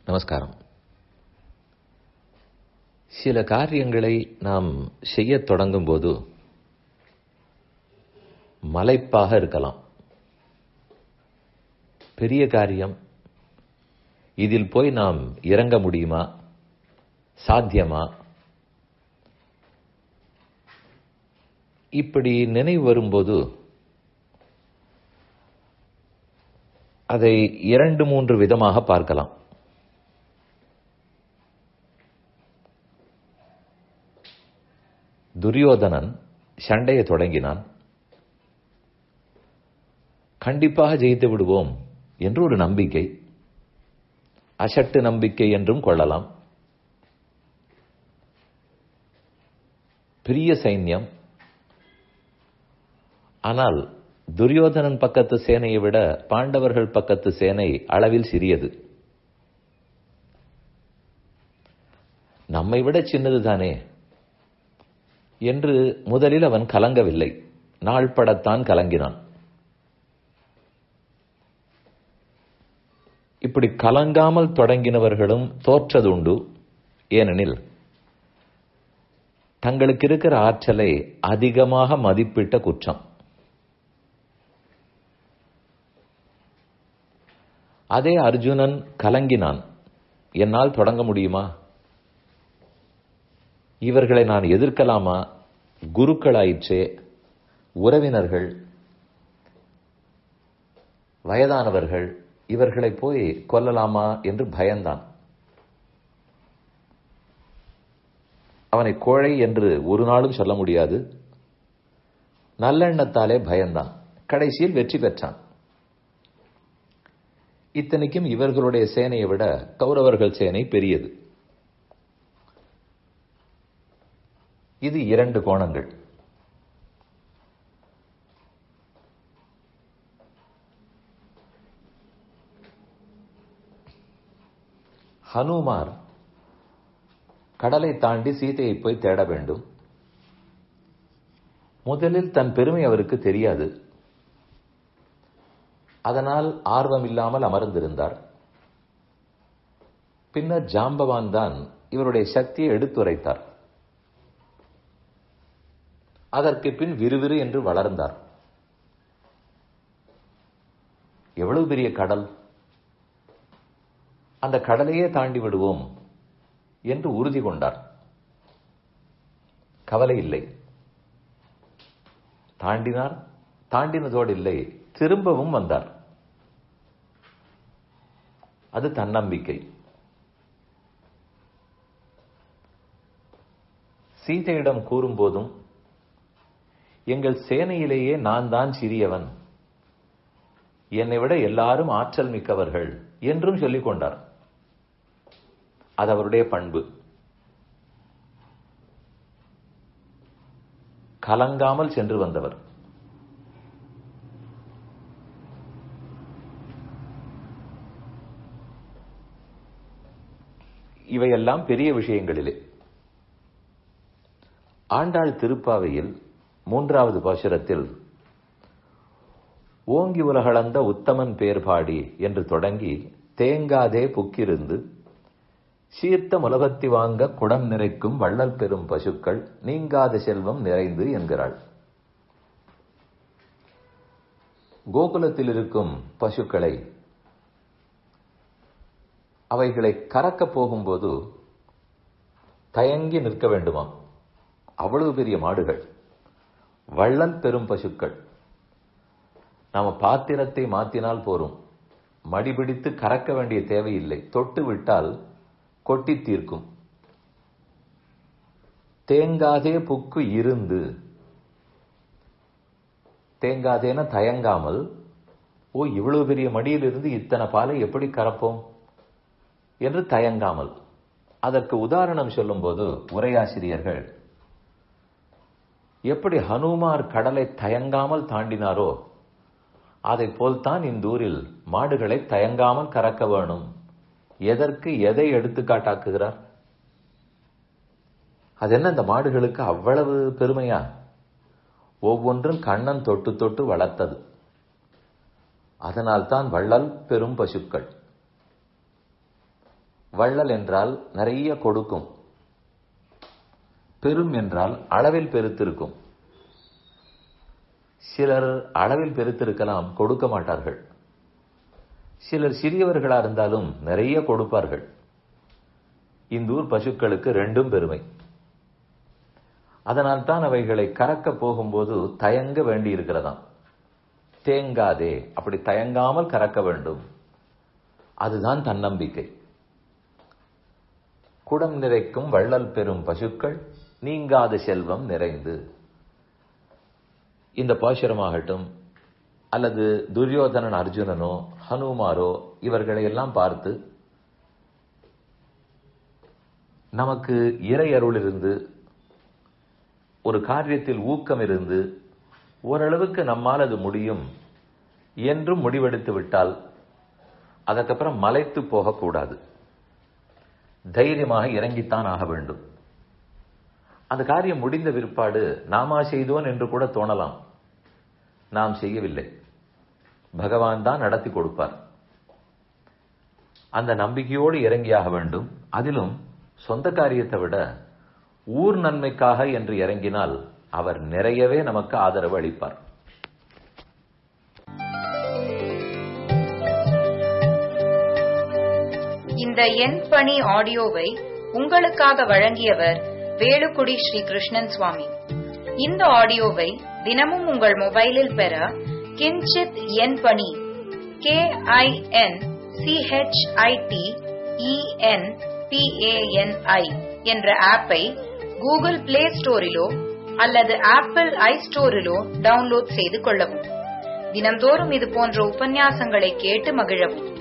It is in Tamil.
நமஸ்காரம் சில காரியங்களை நாம் செய்யத் தொடங்கும் போது மலைப்பாக இருக்கலாம் பெரிய காரியம் இதில் போய் நாம் இறங்க முடியுமா சாத்தியமா இப்படி நினைவு வரும்போது அதை இரண்டு மூன்று விதமாக பார்க்கலாம் துரியோதனன் சண்டையை தொடங்கினான் கண்டிப்பாக ஜெயித்து விடுவோம் என்று ஒரு நம்பிக்கை அசட்டு நம்பிக்கை என்றும் கொள்ளலாம் பெரிய சைன்யம் ஆனால் துரியோதனன் பக்கத்து சேனையை விட பாண்டவர்கள் பக்கத்து சேனை அளவில் சிறியது நம்மை விட சின்னதுதானே என்று முதலில் அவன் கலங்கவில்லை நாள்படத்தான் கலங்கினான் இப்படி கலங்காமல் தொடங்கினவர்களும் தோற்றதுண்டு ஏனெனில் தங்களுக்கு இருக்கிற ஆற்றலை அதிகமாக மதிப்பிட்ட குற்றம் அதே அர்ஜுனன் கலங்கினான் என்னால் தொடங்க முடியுமா இவர்களை நான் எதிர்க்கலாமா குருக்களாயிற்றே உறவினர்கள் வயதானவர்கள் இவர்களை போய் கொல்லலாமா என்று பயந்தான் அவனை கோழை என்று ஒரு நாளும் சொல்ல முடியாது நல்லெண்ணத்தாலே பயந்தான் கடைசியில் வெற்றி பெற்றான் இத்தனைக்கும் இவர்களுடைய சேனையை விட கௌரவர்கள் சேனை பெரியது இது இரண்டு கோணங்கள் ஹனுமார் கடலை தாண்டி சீதையை போய் தேட வேண்டும் முதலில் தன் பெருமை அவருக்கு தெரியாது அதனால் ஆர்வம் இல்லாமல் அமர்ந்திருந்தார் பின்னர் ஜாம்பவான் தான் இவருடைய சக்தியை எடுத்துரைத்தார் அதற்கு பின் விறுவிறு என்று வளர்ந்தார் எவ்வளவு பெரிய கடல் அந்த கடலையே தாண்டி விடுவோம் என்று உறுதி கொண்டார் கவலை இல்லை தாண்டினார் தாண்டினதோடு இல்லை திரும்பவும் வந்தார் அது தன்னம்பிக்கை சீதையிடம் கூறும்போதும் எங்கள் சேனையிலேயே நான் தான் சிறியவன் என்னை விட எல்லாரும் ஆற்றல் மிக்கவர்கள் என்றும் சொல்லிக் கொண்டார் அது அவருடைய பண்பு கலங்காமல் சென்று வந்தவர் இவையெல்லாம் பெரிய விஷயங்களிலே ஆண்டாள் திருப்பாவையில் மூன்றாவது பாசுரத்தில் ஓங்கி உலகளந்த உத்தமன் பேர் பாடி என்று தொடங்கி தேங்காதே புக்கிருந்து சீர்த்த முலகத்தி வாங்க குடம் நிறைக்கும் வள்ளல் பெறும் பசுக்கள் நீங்காத செல்வம் நிறைந்து என்கிறாள் கோகுலத்தில் இருக்கும் பசுக்களை அவைகளை கறக்க போகும்போது தயங்கி நிற்க வேண்டுமாம் அவ்வளவு பெரிய மாடுகள் வள்ளல் பெரும் பசுக்கள் நாம பாத்திரத்தை மாத்தினால் போரும் மடிபிடித்து கறக்க வேண்டிய தேவையில்லை தொட்டு விட்டால் கொட்டி தீர்க்கும் தேங்காதே புக்கு இருந்து தேங்காதேன தயங்காமல் ஓ இவ்வளவு பெரிய மடியிலிருந்து இத்தனை பாலை எப்படி கறப்போம் என்று தயங்காமல் அதற்கு உதாரணம் சொல்லும்போது உரையாசிரியர்கள் எப்படி ஹனுமார் கடலை தயங்காமல் தாண்டினாரோ அதை போல்தான் இந்த ஊரில் மாடுகளை தயங்காமல் கறக்க வேணும் எதற்கு எதை எடுத்துக்காட்டாக்குகிறார் அது என்ன இந்த மாடுகளுக்கு அவ்வளவு பெருமையா ஒவ்வொன்றும் கண்ணன் தொட்டு தொட்டு வளர்த்தது அதனால்தான் வள்ளல் பெரும் பசுக்கள் வள்ளல் என்றால் நிறைய கொடுக்கும் பெரும் என்றால் அளவில் பெருத்திருக்கும் சிலர் அளவில் பெருத்திருக்கலாம் கொடுக்க மாட்டார்கள் சிலர் சிறியவர்களா இருந்தாலும் நிறைய கொடுப்பார்கள் இந்த ஊர் பசுக்களுக்கு ரெண்டும் பெருமை அதனால் தான் அவைகளை கறக்க போகும்போது தயங்க வேண்டி இருக்கிறதாம் தேங்காதே அப்படி தயங்காமல் கறக்க வேண்டும் அதுதான் தன்னம்பிக்கை குடம் நிறைக்கும் வள்ளல் பெறும் பசுக்கள் நீங்காத செல்வம் நிறைந்து இந்த பாசுரமாகட்டும் அல்லது துரியோதனன் அர்ஜுனனோ ஹனுமாரோ இவர்களை எல்லாம் பார்த்து நமக்கு இறை அருள் இருந்து ஒரு காரியத்தில் ஊக்கம் இருந்து ஓரளவுக்கு நம்மால் அது முடியும் என்றும் முடிவெடுத்து விட்டால் அதற்கப்புறம் மலைத்து போகக்கூடாது தைரியமாக இறங்கித்தான் ஆக வேண்டும் அந்த காரியம் முடிந்த விற்பாடு நாமா செய்தோன் என்று கூட தோணலாம் நாம் செய்யவில்லை பகவான் தான் நடத்தி கொடுப்பார் அந்த நம்பிக்கையோடு இறங்கியாக வேண்டும் அதிலும் சொந்த காரியத்தை விட ஊர் நன்மைக்காக என்று இறங்கினால் அவர் நிறையவே நமக்கு ஆதரவு அளிப்பார் இந்த என் பணி ஆடியோவை உங்களுக்காக வழங்கியவர் வேலுக்குடி ஸ்ரீ கிருஷ்ணன் சுவாமி இந்த ஆடியோவை தினமும் உங்கள் மொபைலில் பெற கிஞ்சித் என் பணி கே ஐ என் சிஹெச்ஐடி இஎன் பிஏஎன்ஐ என்ற ஆப்பை கூகுள் பிளே ஸ்டோரிலோ அல்லது ஆப்பிள் ஐ ஸ்டோரிலோ டவுன்லோட் செய்து கொள்ளவும் தினந்தோறும் இது போன்ற உபன்யாசங்களை கேட்டு மகிழவும்